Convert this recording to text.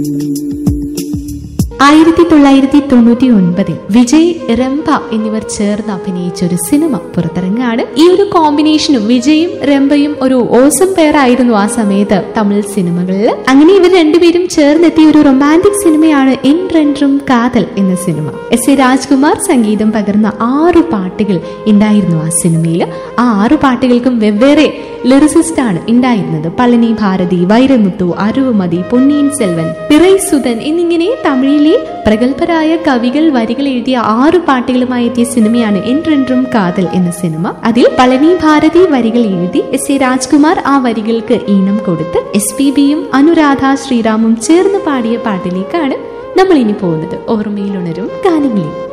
ആയിരത്തി തൊള്ളായിരത്തി തൊണ്ണൂറ്റി ഒൻപതിൽ വിജയ് രംഭ എന്നിവർ ചേർന്ന് അഭിനയിച്ച ഒരു സിനിമ പുറത്തിറങ്ങാണ് ഈ ഒരു കോമ്പിനേഷനും വിജയും രംഭയും ഒരു ഓസം പെയർ ആയിരുന്നു ആ സമയത്ത് തമിഴ് സിനിമകളിൽ അങ്ങനെ ഇവർ രണ്ടുപേരും ചേർന്നെത്തിയ ഒരു റൊമാൻറ്റിക് സിനിമയാണ് എൻ രണ്ടും കാതൽ എന്ന സിനിമ എസ് എ രാജ്കുമാർ സംഗീതം പകർന്ന ആറു പാട്ടുകൾ ഉണ്ടായിരുന്നു ആ സിനിമയിൽ ആ ആറു പാട്ടുകൾക്കും വെവ്വേറെ ലിറിസിസ്റ്റ് ആണ് ഉണ്ടായിരുന്നത് പളനി ഭാരതി വൈരമുത്തു അരുവമതി പൊന്നിയിൻ സെൽവൻ പിറൈ സുധൻ എന്നിങ്ങനെ തമിഴിലെ പ്രഗത്ഭരായ കവികൾ വരികൾ എഴുതിയ ആറു പാട്ടുകളുമായി എത്തിയ സിനിമയാണ് എൻ രണ്ടും കാതൽ എന്ന സിനിമ അതിൽ പളനി ഭാരതി വരികൾ എഴുതി എസ് എ രാജ്കുമാർ ആ വരികൾക്ക് ഈണം കൊടുത്ത് എസ് പി ബിയും അനുരാധ ശ്രീറാമും ചേർന്ന് പാടിയ പാട്ടിലേക്കാണ് നമ്മൾ ഇനി പോകുന്നത് ഓർമ്മയിലുണരും ഗാനങ്ങളിൽ